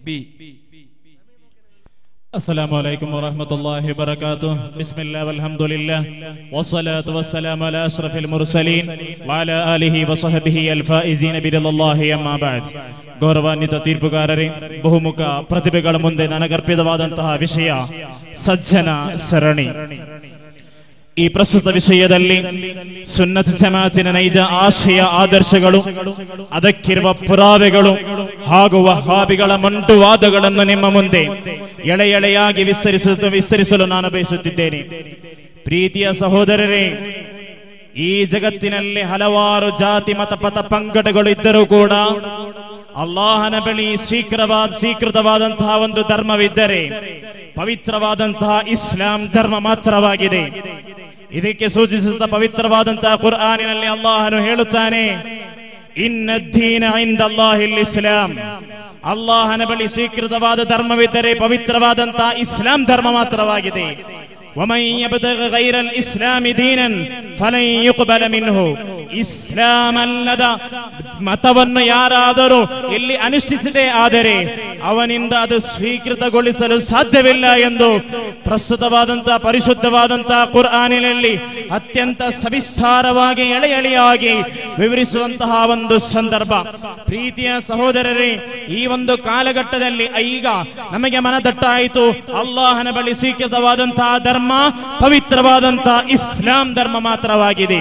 السلام عليكم ورحمة الله وبركاته بسم الله والحمد لله والصلاة والسلام على أشرف المرسلين وعلى آله وصحبه الفائزين برضا الله أما بعد ಗೌರವಾನ್ವಿತ ತೀರ್ಪುಗಾರರೇ ಬಹುಮುಖ ಪ್ರತಿಭೆಗಳ ಮುಂದೆ ನನಗರ್ಪಿತವಾದಂತಹ ವಿಷಯ ಸಜ್ಜನ ಸರಣಿ ಈ ಪ್ರಸ್ತುತ ವಿಷಯದಲ್ಲಿ ಸುನ್ನತ್ ಜಮಾತಿನ ನೈಜ ಆಶಯ ಆದರ್ಶಗಳು ಅದಕ್ಕಿರುವ ಪುರಾವೆಗಳು ಹಾಗೂ ವಹಾಬಿಗಳ ಮಂಟುವಾದಗಳನ್ನು ನಿಮ್ಮ ಮುಂದೆ ಎಳೆ ಎಳೆಯಾಗಿ ವಿಸ್ತರಿಸ ವಿಸ್ತರಿಸಲು ನಾನು ಬಯಸುತ್ತಿದ್ದೇನೆ ಪ್ರೀತಿಯ ಸಹೋದರರೇ ಈ ಜಗತ್ತಿನಲ್ಲಿ ಹಲವಾರು ಜಾತಿ ಮತ ಪಥ ಪಂಗಡಗಳು ಇದ್ದರೂ ಕೂಡ ಅಲ್ಲಾಹನ ಬಳಿ ಸ್ವೀಕೃತವಾದ ಸ್ವೀಕೃತವಾದಂತಹ ಒಂದು ಧರ್ಮವಿದ್ದರೆ ಪವಿತ್ರವಾದಂತಹ ಇಸ್ಲಾಂ ಧರ್ಮ ಮಾತ್ರವಾಗಿದೆ ಇದಕ್ಕೆ ಸೂಚಿಸಿದ ಪವಿತ್ರವಾದಂತಹ ಕುರ್ಆನಿನಲ್ಲಿ ಅಲ್ಲಾಹನು ಹೇಳುತ್ತಾನೆ ಇನ್ನದ್ದೀನ ಇಂದಲ್ಲಾಹಿಲ್ ಇಸ್ಲಾಂ ಅಲ್ಲಾಹನ ಬಳಿ ಸ್ವೀಕೃತವಾದ ಧರ್ಮವಿದ್ದರೆ ಪವಿತ್ರವಾದಂತಹ ಇಸ್ಲಾಂ ಧರ್ಮ ಮಾತ್ರವಾಗಿದೆ ومن يبتغ غير الإسلام دينا فلن يقبل منه ಇಸ್ಲಾಂ ಅಲ್ಲದ ಮತವನ್ನು ಯಾರಾದರೂ ಇಲ್ಲಿ ಅನುಷ್ಠಿಸಿದೆ ಆದರೆ ಅವನಿಂದ ಅದು ಸ್ವೀಕೃತಗೊಳಿಸಲು ಸಾಧ್ಯವಿಲ್ಲ ಎಂದು ಪ್ರಸ್ತುತವಾದಂತಹ ಪರಿಶುದ್ಧವಾದಂತಹ ಕುರ್ಆನಿನಲ್ಲಿ ಅತ್ಯಂತ ಸವಿಸ್ತಾರವಾಗಿ ಎಳೆ ಎಳೆಯಾಗಿ ವಿವರಿಸುವಂತಹ ಒಂದು ಸಂದರ್ಭ ಪ್ರೀತಿಯ ಸಹೋದರರೇ ಈ ಒಂದು ಕಾಲಘಟ್ಟದಲ್ಲಿ ಈಗ ನಮಗೆ ಮನದಟ್ಟಾಯಿತು ಅಲ್ಲಾಹನ ಬಳಿ ಸ್ವೀಕೃತವಾದಂತಹ ಧರ್ಮ ಪವಿತ್ರವಾದಂತಹ ಇಸ್ಲಾಂ ಧರ್ಮ ಮಾತ್ರವಾಗಿದೆ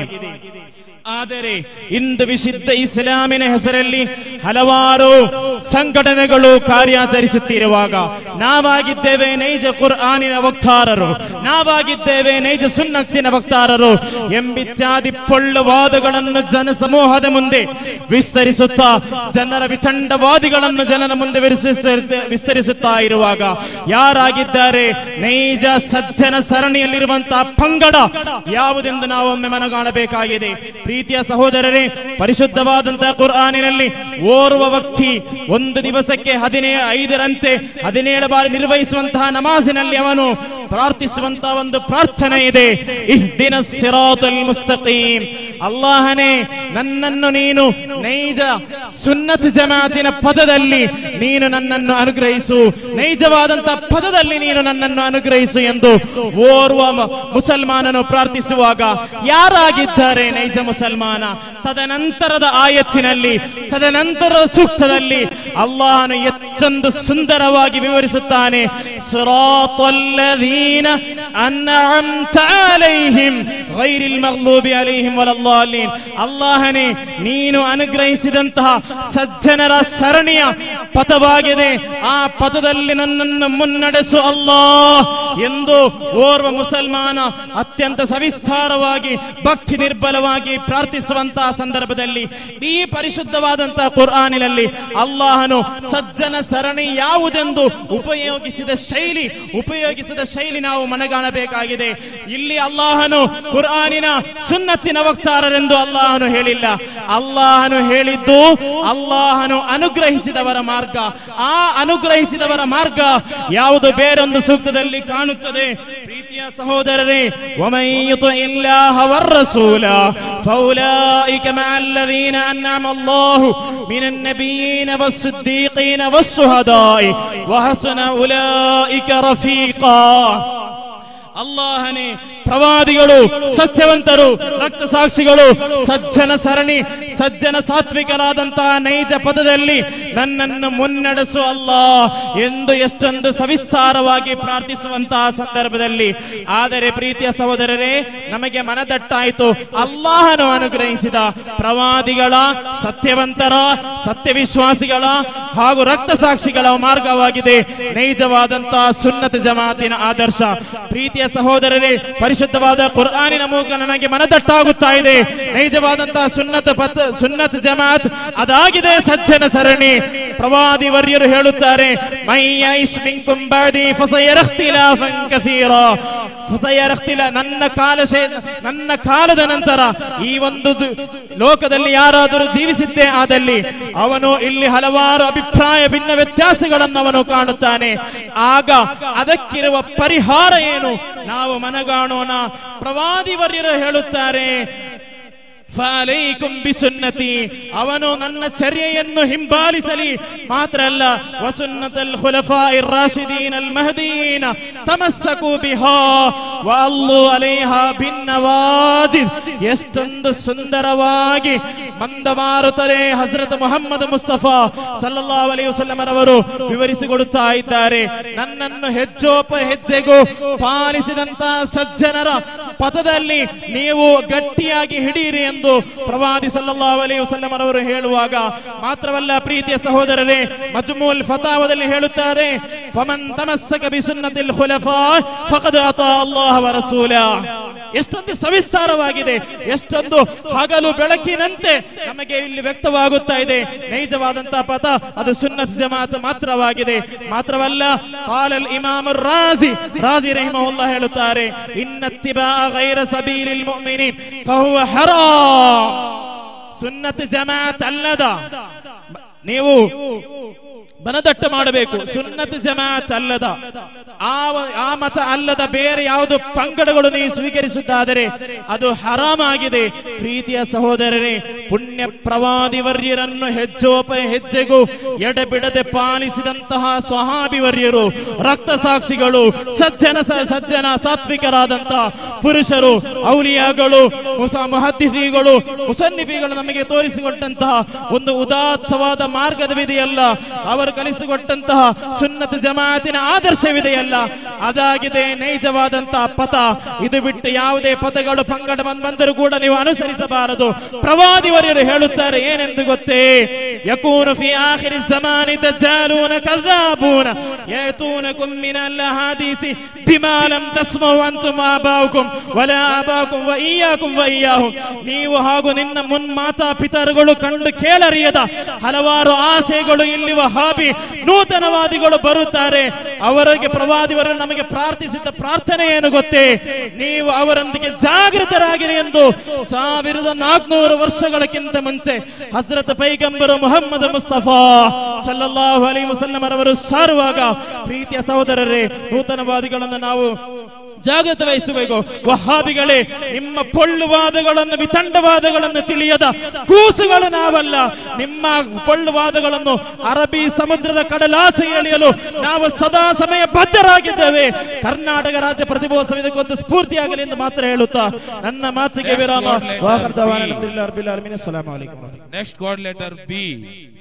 ಆದರೆ ಇಂದು ವಿಶುದ್ಧ ಇಸ್ಲಾಮಿನ ಹೆಸರಲ್ಲಿ ಹಲವಾರು ಸಂಘಟನೆಗಳು ಕಾರ್ಯಾಚರಿಸುತ್ತಿರುವಾಗ ನಾವಾಗಿದ್ದೇವೆ ನೈಜ ಕುರ್ಆನಿನ ವಕ್ತಾರರು ನಾವಾಗಿದ್ದೇವೆ ನೈಜ ಸುನ್ನತ್ತಿನ ವಕ್ತಾರರು ಎಂಬಿತ್ಯಾದಿ ಪೊಳ್ಳು ವಾದಗಳನ್ನು ಜನ ಸಮೂಹದ ಮುಂದೆ ವಿಸ್ತರಿಸುತ್ತಾ ಜನರ ವಿತಂಡವಾದಿಗಳನ್ನು ಜನರ ಮುಂದೆ ವಿಸ್ತರಿಸ- ವಿಸ್ತರಿಸುತ್ತಾ ಇರುವಾಗ ಯಾರಾಗಿದ್ದಾರೆ ನೈಜ ಸಜ್ಜನ ಸರಣಿಯಲ್ಲಿರುವಂತಹ ಪಂಗಡ ಯಾವುದೆಂದು ನಾವು ಒಮ್ಮೆ ಮನಗಾಣಬೇಕಾಗಿದೆ ಪ್ರೀತಿಯ ಸಹೋದರರೇ ಪರಿಶುದ್ಧವಾದಂತಹ ಕುರ್ಆನಿನಲ್ಲಿ ಓರ್ವ ವ್ಯಕ್ತಿ ಒಂದು ದಿವಸಕ್ಕೆ ಹದಿನೇಳು ಐದರಂತೆ ಹದಿನೇಳು ಬಾರಿ ನಿರ್ವಹಿಸುವಂತಹ ನಮಾಜಿನಲ್ಲಿ ಅವನು ಪ್ರಾರ್ಥಿಸುವಂತಹ ಒಂದು ಪ್ರಾರ್ಥನೆ ಇದೆ ಇಹ್ದಿನ ಸಿರಾತಲ್ ಮುಸ್ತಕೀಮ್ ಅಲ್ಲಾಹನೇ ನನ್ನನ್ನು ನೀನು ನೈಜ ಸುನ್ನತ್ ಜಮಾತಿನ ಪದದಲ್ಲಿ ನೀನು ನನ್ನನ್ನು ಅನುಗ್ರಹಿಸು ನೈಜವಾದಂತಹ ಪದದಲ್ಲಿ ನೀನು ನನ್ನನ್ನು ಅನುಗ್ರಹಿಸು ಎಂದು ಓರ್ವ ಮ- ಮುಸಲ್ಮಾನನು ಪ್ರಾರ್ಥಿಸುವಾಗ ಯಾರಾಗಿದ್ದಾರೆ ನೈಜ ಮುಸಲ್ಮಾನ ತದನಂತರದ ಆಯತ್ತಿನಲ್ಲಿ ತದನಂತರದ ಸೂಕ್ತದಲ್ಲಿ ಅಲ್ಲಾಹನು ಎಷ್ಟೊಂದು ಸುಂದರವಾಗಿ ವಿವರಿಸುತ್ತಾನೆ ಸಿರಾತಲ್ಲದೀನ ಅನ್ಅಮ್ತ ಅಲೈಹಿಂ ಗೈರಿಲ್ ಮಗ್ಲೂಬಿ ಅಲೈಹಿಂ ವಲಲ್ಲಾಲಿನ್ ಅಲ್ಲಾಹನೇ ನೀನು ಅನುಗ್ರಹಿಸಿದಂತಹ ಸಜ್ಜನರ ಸರಣಿಯ ಪಥವಾಗಿದೆ ಆ ಪಥದಲ್ಲಿ ನನ್ನನ್ನು ಮುನ್ನಡೆಸು ಅಲ್ಲಾ ಎಂದು ಓರ್ವ ಮುಸಲ್ಮಾನ ಅತ್ಯಂತ ಸವಿಸ್ತಾರವಾಗಿ ಭಕ್ತಿ ನಿರ್ಬಲವಾಗಿ ಪ್ರಾರ್ಥಿಸುವಂತಹ ಸಂದರ್ಭದಲ್ಲಿ ಈ ಪರಿಶುದ್ಧವಾದಂತಹ ಕುರ್ಆನಿನಲ್ಲಿ ಅಲ್ಲಾಹನು ಸಜ್ಜನ ಸರಣಿ ಯಾವುದೆಂದು ಉಪಯೋಗಿಸಿದ ಶೈಲಿ ಉಪಯೋಗಿಸಿದ ಶೈಲಿ ನಾವು ಮನಗಾಣಬೇಕಾಗಿದೆ ಇಲ್ಲಿ ಅಲ್ಲಾಹನು ಕುರ್ಆನಿನ ಸುನ್ನತ್ತಿನ ವಕ್ತಾರರೆಂದು ಅಲ್ಲಾಹನು ಹೇಳಿಲ್ಲ ಅಲ್ಲಾಹನು ಹೇಳಿದ್ದು ಅಲ್ಲಾಹನು ಅನುಗ್ರಹಿಸಿದವರ ಮಾರ್ಗ ಆ ಅನುಗ್ರಹಿಸಿದವರ ಮಾರ್ಗ ಯಾವುದು ಬೇರೊಂದು ಸೂಕ್ತದಲ್ಲಿ ಕಾಣುತ್ತದೆ ಪ್ರೀತಿಯ ಸಹೋದರರೇ ومن يطع الله والرسول فأولئك مع الذين أنعم الله من النبيين والصديقين والشهداء وحسن أولئك رفيقا ಅಲ್ಲಾಹನೇ ಪ್ರವಾದಿಗಳು ಸತ್ಯವಂತರು ರಕ್ತ ಸಾಕ್ಷಿಗಳು ಸಜ್ಜನ ಸರಣಿ ಸಜ್ಜನ ಸಾತ್ವಿಕರಾದಂತಹ ನೈಜ ಪದದಲ್ಲಿ ನನ್ನನ್ನು ಮುನ್ನಡೆಸು ಅಲ್ಲ ಎಂದು ಎಷ್ಟೊಂದು ಸವಿಸ್ತಾರವಾಗಿ ಪ್ರಾರ್ಥಿಸುವಂತಹ ಸಂದರ್ಭದಲ್ಲಿ ಆದರೆ ಪ್ರೀತಿಯ ಸಹೋದರರೇ ನಮಗೆ ಮನದಟ್ಟಾಯಿತು ಅಲ್ಲಾಹನು ಅನುಗ್ರಹಿಸಿದ ಪ್ರವಾದಿಗಳ ಸತ್ಯವಂತರ ಸತ್ಯವಿಶ್ವಾಸಿಗಳ ಹಾಗೂ ರಕ್ತ ಸಾಕ್ಷಿಗಳ ಮಾರ್ಗವಾಗಿದೆ ನೈಜವಾದಂತಹ ಸುನ್ನತ ಜಮಾತಿನ ಆದರ್ಶ ಪ್ರೀತಿಯ ಸಹೋದರರೇ ಪರಿಶುದ್ಧವಾದ ಕುರ್ಆನಿನ ಮೂಲಕ ನನಗೆ ಮನದಟ್ಟಾಗುತ್ತಾ ಇದೆ ನೈಜವಾದಂತಹ ಸುನ್ನತ ಪಥ ಸುನ್ನತ್ ಜಮಾತ್ ಅದಾಗಿದೆ ಸಜ್ಜನ ಸರಣಿ ಪ್ರವಾದಿ ವರ್ಯರು ಹೇಳುತ್ತಾರೆ ಮೈಯೈಸ್ ಮಿಂಕುಂ ಬಾದಿ ಫಸಯರಖ್ತಿಲಾಫನ್ ಕಥೀರಾ ಫಸಯರಖ್ತಿಲ ನನ್ನ ಕಾಲ ಶೇ- ನನ್ನ ಕಾಲದ ನಂತರ ಈ ಒಂದು ದು- ಲೋಕದಲ್ಲಿ ಯಾರಾದರೂ ಜೀವಿಸಿದ್ದೇ ಆದಲ್ಲಿ ಅವನು ಇಲ್ಲಿ ಹಲವಾರು ಅಭಿಪ್ರಾಯ ಭಿನ್ನ ವ್ಯತ್ಯಾಸಗಳನ್ನು ಅವನು ಕಾಣುತ್ತಾನೆ ಆಗ ಅದಕ್ಕಿರುವ ಪರಿಹಾರ ಏನು ನಾವು ಮನಗಾಣೋಣ ಪ್ರವಾದಿ ವರ್ಯರು ಹೇಳುತ್ತಾರೆ ಫಾಲೈಕುಂ ಬಿಸುನ್ನತಿ ಅವನು ನನ್ನ ಚರ್ಯೆಯನ್ನು ಹಿಂಬಾಲಿಸಲಿ ಮಾತ್ರ ಅಲ್ಲ ವಸುನ್ನತಲ್ ಖುಲಫಾಯಿರ್ ರಾಶಿದೀನ್ ಅಲ್ ಮಹದೀನ ತಮಸ್ಸಕು ಬಿಹಾ ವಅಲ್ಲು ಅಲೈಹಾ ಬಿನ್ನವಾಜಿದ್ ಎಷ್ಟೊಂದು ಸುಂದರವಾಗಿ ಮಂದಮಾರುತ್ತದೆ ಹಜರತ್ ಮುಹಮ್ಮದ್ ಮುಸ್ತಫಾ ಸಲ್ಲಲ್ಲಾಹು ಅಲೈಹಿ ವಸಲ್ಲಂ ರವರು ವಿವರಿಸಿಕೊಡುತ್ತಾ ಇದ್ದಾರೆ ನನ್ನನ್ನು ಹೆಜ್ಜೋಪ ಹೆಜ್ಜೆಗೂ ಪಾಲಿಸಿದಂತ ಸಜ್ಜನರ ಪಥದಲ್ಲಿ ನೀವು ಗಟ್ಟಿಯಾಗಿ ಹಿಡೀರಿ ಎಂದು ಪ್ರವಾದಿ ಸಲ್ಲಲ್ಲಾಹು ಅಲೈಹಿ ವಸಲ್ಲಂ ರವರು ಹೇಳುವಾಗ ಮಾತ್ರವಲ್ಲ ಪ್ರೀತಿಯ ಸಹೋದರರೇ ಮಜ್ಮೂಲ್ ಫತಾವದಲ್ಲಿ ಹೇಳುತ್ತಾರೆ ಫಮನ್ ತಮಸ್ಸಕ ಬಿಸುನ್ನತಿಲ್ ಖುಲಫಾ ಫಕದ್ ಅತಾ ಅಲ್ಲಾಹ ವ ರಸೂಲ ಎಷ್ಟೊಂದು ಸವಿಸ್ತಾರವಾಗಿದೆ ಎಷ್ಟೊಂದು ಹಗಲು ಬೆಳಕಿನಂತೆ ನಮಗೆ ಇಲ್ಲಿ ವ್ಯಕ್ತವಾಗುತ್ತಾ ಇದೆ ನೈಜವಾದಂತಹ ಪಥ ಅದು ಸುನ್ನತ್ ಜಮಾತ್ ಮಾತ್ರವಾಗಿದೆ ಮಾತ್ರವಲ್ಲ ಕಾಲಲ್ ಇಮಾಮ್ ರಾಜಿ ರಾಜಿ ರಹಿಮಹುಲ್ಲಾ ಹೇಳುತ್ತಾರೆ ಇನ್ನತ್ತಿಬಾ ಗೈರ ಸಬೀಲಿಲ್ ಮುಅ್ಮಿನೀನ್ ಫಹುವ ಹರಾಮ್ ಸುನ್ನತ್ ಜಮಾತ್ ಅಲ್ಲದ ನೀವು ಬನದಟ್ಟ ಮಾಡಬೇಕು ಸುನ್ನತ್ ಜಮಾತ್ ಅಲ್ಲದ ಆ ಆ ಮತ ಅಲ್ಲದ ಬೇರೆ ಯಾವುದು ಪಂಗಡಗಳು ನೀವು ಸ್ವೀಕರಿಸುತ್ತಾದರೆ ಅದು ಹರಾಮಾಗಿದೆ ಪ್ರೀತಿಯ ಸಹೋದರರೇ ಪುಣ್ಯ ಪ್ರವಾದಿ ವರ್ಯರನ್ನು ಹೆಜ್ಜೋಪ ಹೆಜ್ಜೆಗೂ ಎಡೆಬಿಡದೆ ಪಾಲಿಸಿದಂತಹ ಸ್ವಹಾಬಿ ವರ್ಯರು ರಕ್ತ ಸಾಕ್ಷಿಗಳು ಸಜ್ಜನ ಸ- ಸಜ್ಜನ ಸಾತ್ವಿಕರಾದಂತಹ ಪುರುಷರು ಔಲಿಯಾಗಳು ಮುಸ ಮಹದ್ದಿಗಳು ಮುಸನ್ನಿಫಿಗಳು ನಮಗೆ ತೋರಿಸಿಕೊಟ್ಟಂತಹ ಒಂದು ಉದಾತ್ತವಾದ ಮಾರ್ಗದವಿದೆಯಲ್ಲ ಅವರು ಕಲಿಸಿಕೊಟ್ಟಂತಹ ಸುನ್ನತ ಜಮಾತಿನ ಆದರ್ಶವಿದೆಯಲ್ಲ ಅದಾಗಿದೆ ನೈಜವಾದಂತಹ ಪಥ ಇದು ಬಿಟ್ಟು ಯಾವುದೇ ಪದಗಳು ಪಂಗಡ ಬಂದ್ ಬಂದರೂ ಕೂಡ ನೀವು ಅನುಸರಿಸಬಾರದು ಪ್ರವಾದಿವರ್ಯರು ಹೇಳುತ್ತಾರೆ ಏನೆಂದು ಗೊತ್ತೇ ಯಕೂನು ಫಿ ಆಖಿರಿ ಜಮಾನಿ ದಜ್ಜಾಲೂನ ಕذابون يأتونكم من الأحاديث بما لم تسمعوا أنتم آباؤكم ولا آباؤكم وإياكم وإياهم ನೀವು ಹಾಗೂ ನಿನ್ನ ಮುನ್ ಮಾತಾ ಪಿತರುಗಳು ಕಂಡು ಕೇಳರಿಯದ ಹಲವಾರು ಆಶೆಗಳು ಇಲ್ಲಿ ವಹಾಬಿ ನೂತನವಾದಿಗಳು ಬರುತ್ತಾರೆ ಅವರಿಗೆ ಪ್ರವಾದಿವರು ನಮಗೆ ಪ್ರಾರ್ಥಿಸಿದ ಪ್ರಾರ್ಥನೆ ಏನು ಗೊತ್ತೇ ನೀವು ಅವರೊಂದಿಗೆ ಜಾಗೃತರಾಗಿರಿ ಎಂದು ಸಾವಿರದ ನಾಲ್ಕುನೂರು ವರ್ಷಗಳಕ್ಕಿಂತ ಮುಂಚೆ ಹಜರತ್ ಪೈಗಂಬರು ಮೊಹಮ್ಮದ್ ಮುಸ್ತಫಾ ಸಲ್ಲಲ್ಲಾಹು ಅಲೈ ವಸಲ್ಲಮರವರು ಸಾರುವಾಗ ಪ್ರೀತಿಯ ಸಹೋದರರೇ ನೂತನವಾದಿಗಳನ್ನು ನಾವು ಜಾಗೃತ ವಹಿಸಬೇಕು ವಹಾಬಿಗಳೇ ನಿಮ್ಮ ಪೊಳ್ಳುವಾದಗಳನ್ನು ವಿತಂಡವಾದಗಳನ್ನು ತಿಳಿಯದ ಕೂಸುಗಳು ನಾವಲ್ಲ ನಿಮ್ಮ ಪೊಳ್ಳುವಾದಗಳನ್ನು ಅರಬ್ಬಿ ಸಮುದ್ರದ ಕಡಲಾಚೆ ಎಳೆಯಲು ನಾವು ಸದಾ ಸಮಯ ಬದ್ಧರಾಗಿದ್ದೇವೆ ಕರ್ನಾಟಕ ರಾಜ್ಯ ಪ್ರತಿಭೋತ್ಸವ ಇದಕ್ಕೊಂದು ಸ್ಫೂರ್ತಿಯಾಗಲಿ ಎಂದು ಮಾತ್ರ ಹೇಳುತ್ತಾ ನನ್ನ ಮಾತಿಗೆ Next ವಿರಾಮ word letter ವಾಹರ್ ದವಾನ B. ಅಲ್ಹಮ್ದುಲಿಲ್ಲಾಹಿ ರಬ್ಬಿಲ್ Al-Ameen. ಅಸ್ಸಲಾಮು ಅಲೈಕುಂ Next God letter B.